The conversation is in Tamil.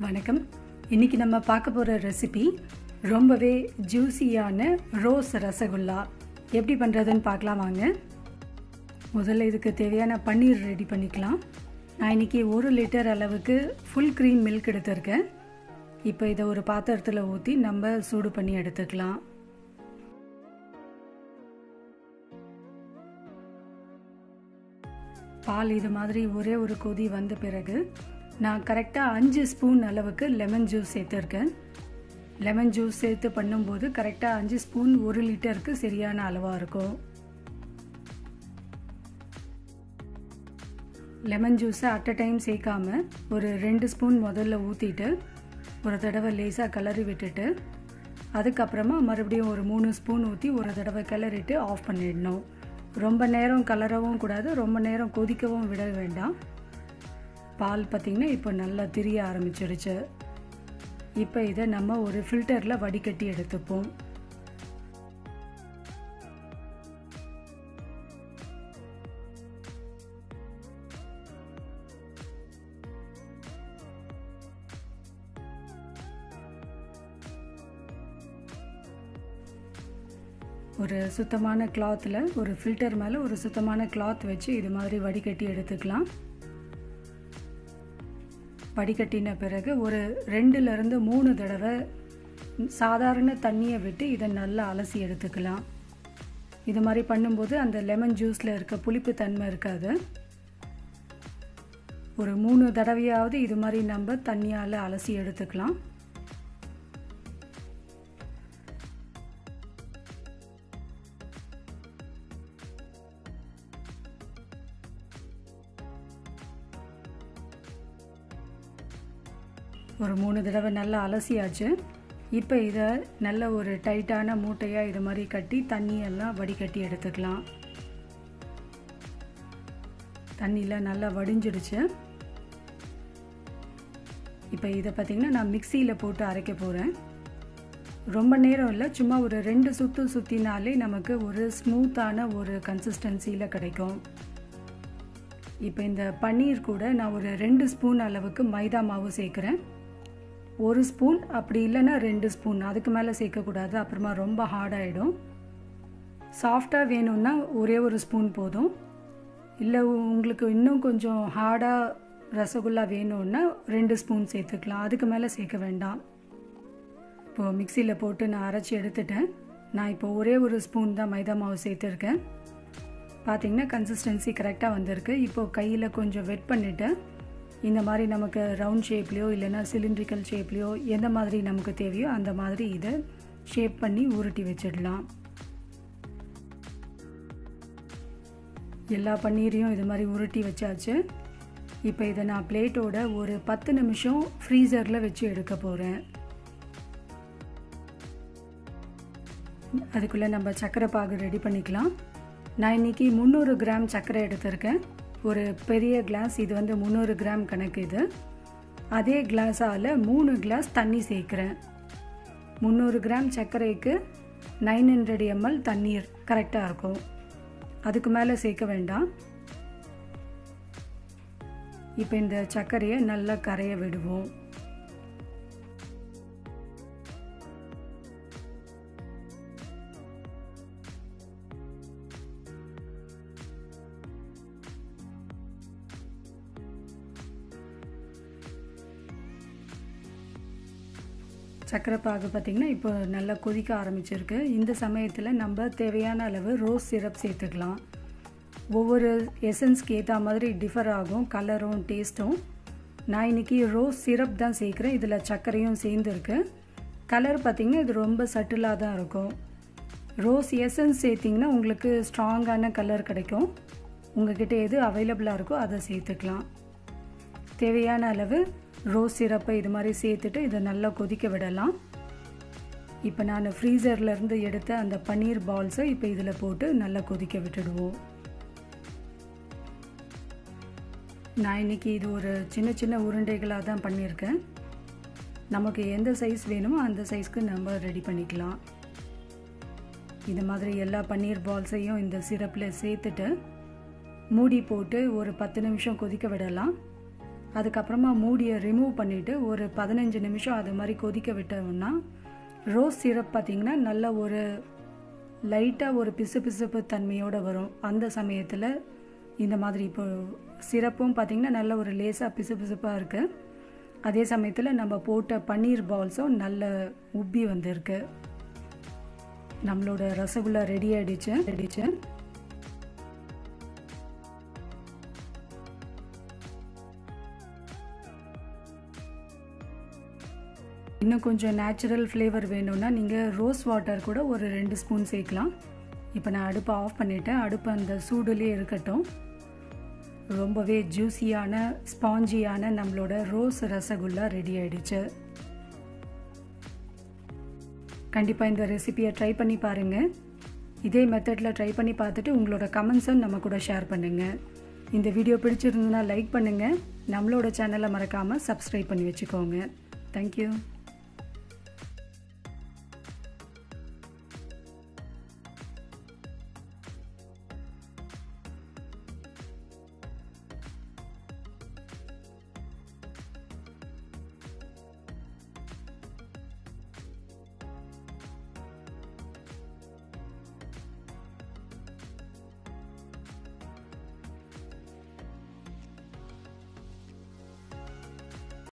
வணக்கம் இன்னைக்கு நம்ம பார்க்க போகிற ரெசிபி ரொம்பவே ஜூஸியான ரோஸ் ரசகுல்லா எப்படி பண்ணுறதுன்னு பார்க்கலாம் வாங்க முதல்ல இதுக்கு தேவையான பன்னீர் ரெடி பண்ணிக்கலாம் நான் இன்னைக்கு ஒரு லிட்டர் அளவுக்கு ஃபுல் க்ரீம் மில்க் எடுத்திருக்கேன் இப்போ இதை ஒரு பாத்திரத்தில் ஊற்றி நம்ம சூடு பண்ணி எடுத்துக்கலாம் பால் இது மாதிரி ஒரே ஒரு கொதி வந்த பிறகு நான் கரெக்டாக அஞ்சு ஸ்பூன் அளவுக்கு லெமன் ஜூஸ் சேர்த்துருக்கேன் லெமன் ஜூஸ் சேர்த்து பண்ணும்போது கரெக்டாக அஞ்சு ஸ்பூன் ஒரு லிட்டருக்கு சரியான அளவாக இருக்கும் லெமன் ஜூஸை அட் அ டைம் சேர்க்காம ஒரு ரெண்டு ஸ்பூன் முதல்ல ஊற்றிட்டு ஒரு தடவை லேசாக கிளறி விட்டுட்டு அதுக்கப்புறமா மறுபடியும் ஒரு மூணு ஸ்பூன் ஊற்றி ஒரு தடவை கிளறிட்டு ஆஃப் பண்ணிடணும் ரொம்ப நேரம் கலரவும் கூடாது ரொம்ப நேரம் கொதிக்கவும் விட வேண்டாம் பால் பார்த்திங்கன்னா இப்போ நல்லா திரிய ஆரம்பிச்சிடுச்சு இப்போ இதை நம்ம ஒரு ஃபில்டரில் வடிகட்டி எடுத்துப்போம் ஒரு சுத்தமான கிளாத்தில் ஒரு ஃபில்டர் மேலே ஒரு சுத்தமான கிளாத் வச்சு இது மாதிரி வடிகட்டி எடுத்துக்கலாம் வடிகட்டின பிறகு ஒரு ரெண்டுலேருந்து மூணு தடவை சாதாரண தண்ணியை விட்டு இதை நல்லா அலசி எடுத்துக்கலாம் இது மாதிரி பண்ணும்போது அந்த லெமன் ஜூஸில் இருக்க புளிப்பு தன்மை இருக்காது ஒரு மூணு தடவையாவது இது மாதிரி நம்ம தண்ணியால் அலசி எடுத்துக்கலாம் ஒரு மூணு தடவை நல்லா அலசியாச்சு இப்போ இதை நல்ல ஒரு டைட்டான மூட்டையாக இது மாதிரி கட்டி தண்ணியெல்லாம் வடிகட்டி எடுத்துக்கலாம் தண்ணியில் நல்லா வடிஞ்சிடுச்சு இப்போ இதை பார்த்திங்கன்னா நான் மிக்சியில் போட்டு அரைக்க போகிறேன் ரொம்ப நேரம் இல்லை சும்மா ஒரு ரெண்டு சுற்று சுற்றினாலே நமக்கு ஒரு ஸ்மூத்தான ஒரு கன்சிஸ்டன்சியில் கிடைக்கும் இப்போ இந்த பன்னீர் கூட நான் ஒரு ரெண்டு ஸ்பூன் அளவுக்கு மைதா மாவு சேர்க்குறேன் ஒரு ஸ்பூன் அப்படி இல்லைன்னா ரெண்டு ஸ்பூன் அதுக்கு மேலே சேர்க்கக்கூடாது அப்புறமா ரொம்ப ஹார்டாகிடும் சாஃப்டாக வேணும்னா ஒரே ஒரு ஸ்பூன் போதும் இல்லை உங்களுக்கு இன்னும் கொஞ்சம் ஹார்டாக ரசகுல்லா வேணும்னா ரெண்டு ஸ்பூன் சேர்த்துக்கலாம் அதுக்கு மேலே சேர்க்க வேண்டாம் இப்போது மிக்சியில் போட்டு நான் அரைச்சி எடுத்துட்டேன் நான் இப்போ ஒரே ஒரு ஸ்பூன் தான் மைதா மாவு சேர்த்துருக்கேன் பார்த்திங்கன்னா கன்சிஸ்டன்சி கரெக்டாக வந்திருக்கு இப்போது கையில் கொஞ்சம் வெட் பண்ணிவிட்டு இந்த மாதிரி நமக்கு ரவுண்ட் ஷேப்லேயோ இல்லைன்னா சிலிண்ட்ரிக்கல் ஷேப்லேயோ எந்த மாதிரி நமக்கு தேவையோ அந்த மாதிரி இதை ஷேப் பண்ணி உருட்டி வச்சிடலாம் எல்லா பன்னீரையும் இது மாதிரி உருட்டி வச்சாச்சு இப்போ இதை நான் பிளேட்டோட ஒரு பத்து நிமிஷம் ஃப்ரீசரில் வச்சு எடுக்க போகிறேன் அதுக்குள்ளே நம்ம சர்க்கரை பாகு ரெடி பண்ணிக்கலாம் நான் இன்றைக்கி முந்நூறு கிராம் சர்க்கரை எடுத்திருக்கேன் ஒரு பெரிய கிளாஸ் இது வந்து முந்நூறு கிராம் கணக்கு இது அதே கிளாஸால் மூணு கிளாஸ் தண்ணி சேர்க்குறேன் முந்நூறு கிராம் சர்க்கரைக்கு நைன் ஹண்ட்ரட் எம்எல் தண்ணீர் கரெக்டாக இருக்கும் அதுக்கு மேலே சேர்க்க வேண்டாம் இப்போ இந்த சர்க்கரையை நல்லா கரைய விடுவோம் சர்க்கரை பாகு பார்த்திங்கன்னா இப்போ நல்லா கொதிக்க ஆரம்பிச்சிருக்கு இந்த சமயத்தில் நம்ம தேவையான அளவு ரோஸ் சிரப் சேர்த்துக்கலாம் ஒவ்வொரு எசன்ஸ்க்கு ஏற்ற மாதிரி டிஃபர் ஆகும் கலரும் டேஸ்ட்டும் நான் இன்றைக்கி ரோஸ் சிரப் தான் சேர்க்குறேன் இதில் சர்க்கரையும் சேர்ந்துருக்கு கலர் பார்த்திங்கன்னா இது ரொம்ப சட்டிலாக தான் இருக்கும் ரோஸ் எசன்ஸ் சேர்த்திங்கன்னா உங்களுக்கு ஸ்ட்ராங்கான கலர் கிடைக்கும் உங்ககிட்ட எது அவைலபிளாக இருக்கோ அதை சேர்த்துக்கலாம் தேவையான அளவு ரோஸ் சிரப்பை இது மாதிரி சேர்த்துட்டு இதை நல்லா கொதிக்க விடலாம் இப்போ நான் ஃப்ரீசர்லேருந்து எடுத்த அந்த பன்னீர் பால்ஸை இப்போ இதில் போட்டு நல்லா கொதிக்க விட்டுடுவோம் நான் இன்றைக்கி இது ஒரு சின்ன சின்ன உருண்டைகளாக தான் பண்ணியிருக்கேன் நமக்கு எந்த சைஸ் வேணுமோ அந்த சைஸ்க்கு நம்ம ரெடி பண்ணிக்கலாம் இந்த மாதிரி எல்லா பன்னீர் பால்ஸையும் இந்த சிரப்பில் சேர்த்துட்டு மூடி போட்டு ஒரு பத்து நிமிஷம் கொதிக்க விடலாம் அதுக்கப்புறமா மூடியை ரிமூவ் பண்ணிவிட்டு ஒரு பதினஞ்சு நிமிஷம் அது மாதிரி கொதிக்க விட்டோம்னா ரோஸ் சிரப் பார்த்திங்கன்னா நல்ல ஒரு லைட்டாக ஒரு பிசு பிசுப்பு தன்மையோடு வரும் அந்த சமயத்தில் இந்த மாதிரி இப்போ சிரப்பும் பார்த்திங்கன்னா நல்ல ஒரு லேசாக பிசு பிசுப்பாக இருக்குது அதே சமயத்தில் நம்ம போட்ட பன்னீர் பால்ஸும் நல்ல உப்பி வந்திருக்கு நம்மளோட ரசகுல்லா ரெடி ஆகிடுச்சு ரெடிச்சு இன்னும் கொஞ்சம் நேச்சுரல் ஃப்ளேவர் வேணும்னா நீங்கள் ரோஸ் வாட்டர் கூட ஒரு ரெண்டு ஸ்பூன் சேர்க்கலாம் இப்போ நான் அடுப்பை ஆஃப் பண்ணிவிட்டேன் அடுப்பு அந்த சூடுலேயே இருக்கட்டும் ரொம்பவே ஜூஸியான ஸ்பாஞ்சியான நம்மளோட ரோஸ் ரசகுல்லா ரெடி ஆயிடுச்சு கண்டிப்பாக இந்த ரெசிபியை ட்ரை பண்ணி பாருங்கள் இதே மெத்தடில் ட்ரை பண்ணி பார்த்துட்டு உங்களோட கமெண்ட்ஸை நம்ம கூட ஷேர் பண்ணுங்கள் இந்த வீடியோ பிடிச்சிருந்ததுன்னா லைக் பண்ணுங்கள் நம்மளோட சேனலை மறக்காமல் சப்ஸ்கிரைப் பண்ணி வச்சுக்கோங்க தேங்க்யூ